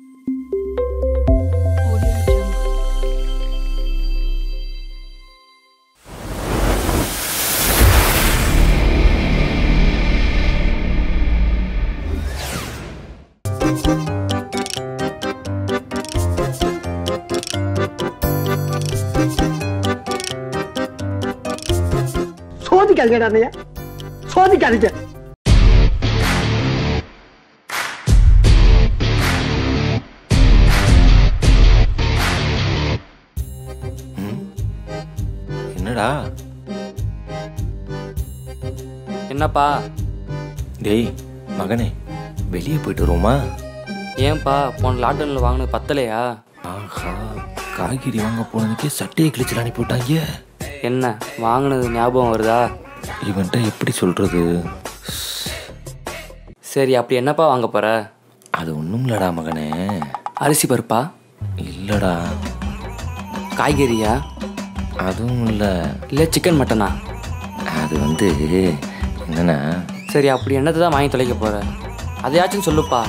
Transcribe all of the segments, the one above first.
சோதிக்காதீங்கடா அண்ணையா சோதிக்காதீங்க என்னடா என்னப்பா டேய் மகனே வெளியே போயிட்டு வருவோமா ஏன்பா போன லாக்டவுனில் வாங்கினது பத்தலையா ஆஹா காய்கறி வாங்க போனதுக்கே சட்டையை கிழிச்சு அனுப்பி விட்டாங்க என்ன வாங்கினது ஞாபகம் வருதா இவன்ட்ட எப்படி சொல்றது சரி அப்படி என்னப்பா வாங்க போற அது ஒன்றும் இல்லடா மகனே அரிசி பருப்பா இல்லடா காய்கறியா அதுவும் இல்லை இல்லை சிக்கன் மட்டனா அது வந்து என்னன்னா சரி அப்படி என்னத்தை தான் வாங்கி தொலைக்க போற அதையாச்சும் சொல்லுப்பா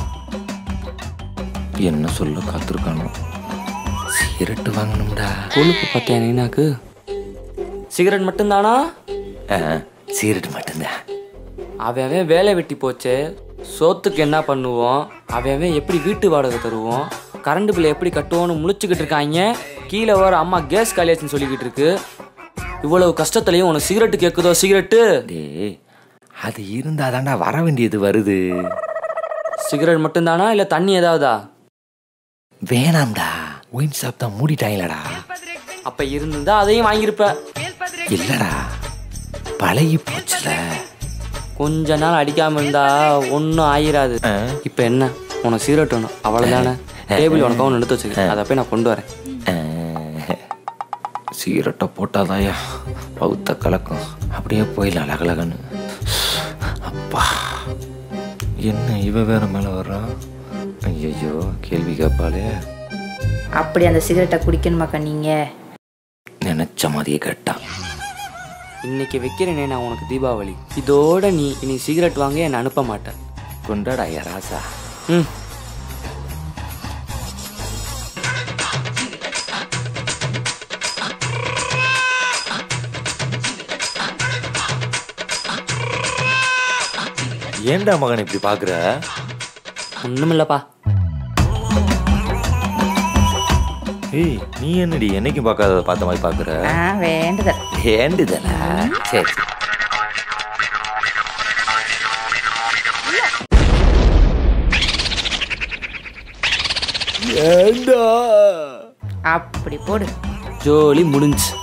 என்ன சொல்ல காத்திருக்கானோ சிகரெட்டு வாங்கணும்டா கொழுப்பு பார்த்தியா நீனாக்கு சிகரெட் மட்டும்தானா ஆ, சிகரெட் மட்டும்தான் அவன் அவன் வேலை வெட்டி போச்சே சோத்துக்கு என்ன பண்ணுவோம் அவன் அவன் எப்படி வீட்டு வாடகை தருவோம் கரண்ட் பில் எப்படி கட்டுவோம்னு முழிச்சுக்கிட்டு இருக்காங்க கீழே வர அம்மா கேஸ் காலியாச்சுன்னு சொல்லிக்கிட்டு இருக்கு இவ்வளவு கஷ்டத்துலையும் உனக்கு சிகரெட்டு கேட்குதோ சிகரெட்டு டேய் அது இருந்தாதான்டா வர வேண்டியது வருது சிகரெட் மட்டும்தானா இல்லை தண்ணி ஏதாவதா வேணாம்டா ஒயின் ஷாப் தான் மூடிட்டாங்களடா அப்போ இருந்திருந்தா அதையும் வாங்கியிருப்ப இல்லடா பழகி போச்சுல கொஞ்ச நாள் அடிக்காம இருந்தா ஒன்றும் ஆயிராது ஆ. இப்போ என்ன உனக்கு சிகரெட் வேணும் அவ்வளோதானே டேபிள் உனக்கு ஒன்று எடுத்து வச்சுக்க அதை போய் நான் கொண்டு வரேன் ஆ, சிகரெட்டை போட்டாதாயா பௌத்த கலக்கம் அப்படியே போயிடலாம் அழகழகன்னு அப்பா என்ன இவ வேற மேல வர்றான் ஐயோ கேள்வி கேட்பாளே அப்படி அந்த சிகரெட்டை குடிக்கணுமாக்கா நீங்க நினைச்ச மாதிரியே கேட்டான் இன்னைக்கு வைக்கிறேனே நான் உனக்கு தீபாவளி இதோட நீ இனி சிகரெட் வாங்க என்னை அனுப்ப மாட்டேன் கொண்டாடா ராசா ம் ஏன்டா மகன் இப்படி பாக்குற ஒன்றுமில்லப்பா ஏய் நீ என்னடி என்னைக்கும் பார்க்காதத பார்த்த மாதிரி பாக்குற ஆ வேண்டுதல் ஏண்டுதலா சரி சரி. அப்படி போடு ஜோலி முடிஞ்சு